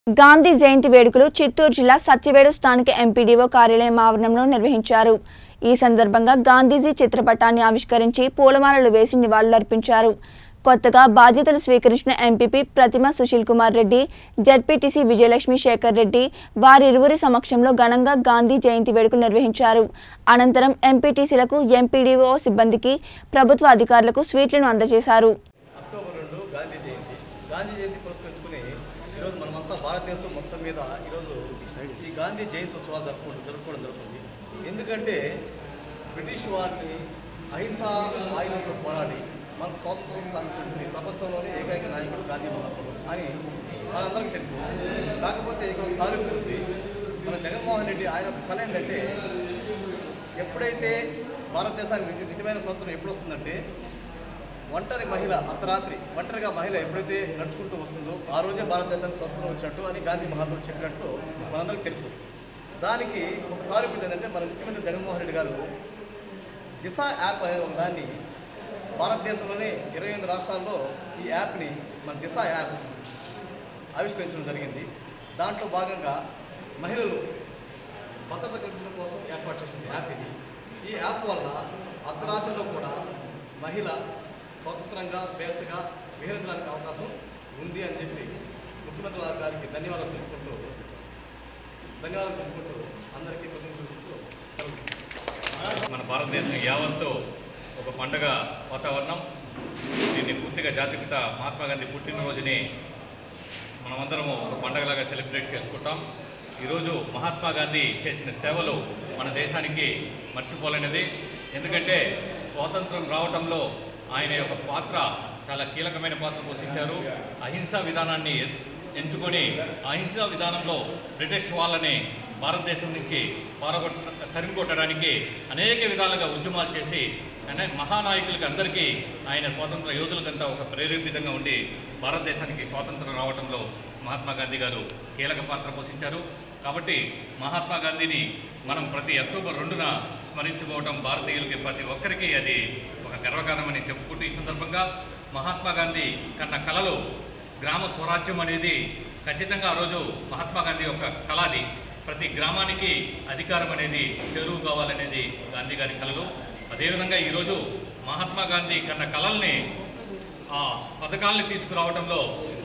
గాంధీ జయంతి వేడుకలు చిత్తూరు జిల్లా సత్యవేడు స్థానిక ఎంపీడీఓ కార్యాలయం ఆవరణంలో నిర్వహించారు ఈ సందర్భంగా గాంధీజీ చిత్రపటాన్ని ఆవిష్కరించి పూలమాలలు వేసి నివాళులర్పించారు కొత్తగా బాధ్యతలు స్వీకరించిన ఎంపీపీ ప్రతిమ సుశీల్ కుమార్ రెడ్డి జడ్పీటీసీ విజయలక్ష్మి శేఖర్ రెడ్డి వారిరువురి సమక్షంలో ఘనంగా గాంధీ జయంతి వేడుకలు నిర్వహించారు అనంతరం ఎంపీటీసీలకు ఎంపీడీఓ సిబ్బందికి ప్రభుత్వ అధికారులకు స్వీట్లను అందజేశారు అక్టోబర్ రెండు గాంధీ జయంతి గాంధీ జయంతి పురస్కరించుకుని ఈరోజు మనమంతా భారతదేశం మొత్తం మీద ఈరోజు ఈ గాంధీ జయంతి ఉత్సవాలు జరుపుకుంటూ జరుపుకోవడం జరుగుతుంది ఎందుకంటే బ్రిటిష్ వారిని అహింస ఆయుధంతో పోరాడి మనకు స్వాతంత్రం సాధించిన ప్రపంచంలోనే ఏకైక నాయకుడు గాంధీ మహాత్ముడు అని మనందరికీ తెలుసు కాకపోతే ఇక్కడ ఒక సారూప్యం ఉంది మన జగన్మోహన్ రెడ్డి ఆయన ఒక కళ ఏంటంటే ఎప్పుడైతే భారతదేశానికి నిజ- నిజమైన స్వాతంత్రం ఎప్పుడు వస్తుందంటే ఒంటరి మహిళ అర్ధరాత్రి ఒంటరిగా మహిళ ఎప్పుడైతే నడుచుకుంటూ వస్తుందో ఆ రోజే భారతదేశానికి స్వతంత్రం వచ్చినట్టు అని గాంధీ మహాత్ముడు చెప్పినట్టు మనందరికీ తెలుసు దానికి ఒక సారూప్యత ఏంటంటే మన ముఖ్యమంత్రి జగన్మోహన్ రెడ్డి గారు దిశ యాప్ అనే ఒక దాన్ని భారతదేశంలోనే ఇరవై ఎనిమిది రాష్ట్రాల్లో ఈ యాప్ని మన దిశ యాప్ ఆవిష్కరించడం జరిగింది దాంట్లో భాగంగా మహిళలు భద్రత కల్పించడం కోసం ఏర్పాటు చేసిన యాప్ ఇది ఈ యాప్ వల్ల అర్ధరాత్రిలో కూడా మహిళ స్వతంత్రంగా స్వేచ్ఛగా విహరించడానికి అవకాశం ఉంది అని చెప్పి ముఖ్యమంత్రి వారి గారికి ధన్యవాదాలు తెలుపుకుంటూ ధన్యవాదాలు తెలుపుకుంటూ అందరికీ కృతజ్ఞతలు సెలవు తీసుకుంటున్నాను. మన భారతదేశం యావత్తు ఒక పండగ వాతావరణం దీన్ని పూర్తిగా జాతిపిత మహాత్మా గాంధీ పుట్టినరోజుని మనమందరము ఒక పండగలాగా సెలబ్రేట్ చేసుకుంటాం ఈరోజు మహాత్మా గాంధీ చేసిన సేవలు మన దేశానికి మర్చిపోలేనిది ఎందుకంటే స్వాతంత్రం రావటంలో ఆయన యొక్క పాత్ర చాలా కీలకమైన పాత్ర పోషించారు అహింసా విధానాన్ని ఎ- ఎంచుకొని అహింసా విధానంలో బ్రిటిష్ వాళ్ళని భారతదేశం నుంచి పారగొట్ట తరిమి కొట్టడానికి అనేక విధాలుగా ఉద్యమాలు చేసి అనే మహానాయకులకి అందరికీ ఆయన స్వాతంత్ర యోధులకంతా ఒక ప్రేరేపితంగా ఉండి భారతదేశానికి స్వాతంత్రం రావడంలో మహాత్మా గాంధీ గారు కీలక పాత్ర పోషించారు కాబట్టి మహాత్మా గాంధీని మనం ప్రతి అక్టోబర్ రెండున స్మరించుకోవటం భారతీయులకి ప్రతి ఒక్కరికి అది ఒక గర్వకారణమని చెప్పుకుంటూ ఈ సందర్భంగా మహాత్మా గాంధీ కన్న కళలు గ్రామ స్వరాజ్యం అనేది ఖచ్చితంగా ఆ రోజు మహాత్మా గాంధీ యొక్క కళ అది ప్రతి గ్రామానికి అధికారం అనేది చేరువు కావాలనేది గాంధీ గారి కళలు అదేవిధంగా ఈరోజు మహాత్మా గాంధీ కన్న కళల్ని ఆ పథకాల్ని తీసుకురావడంలో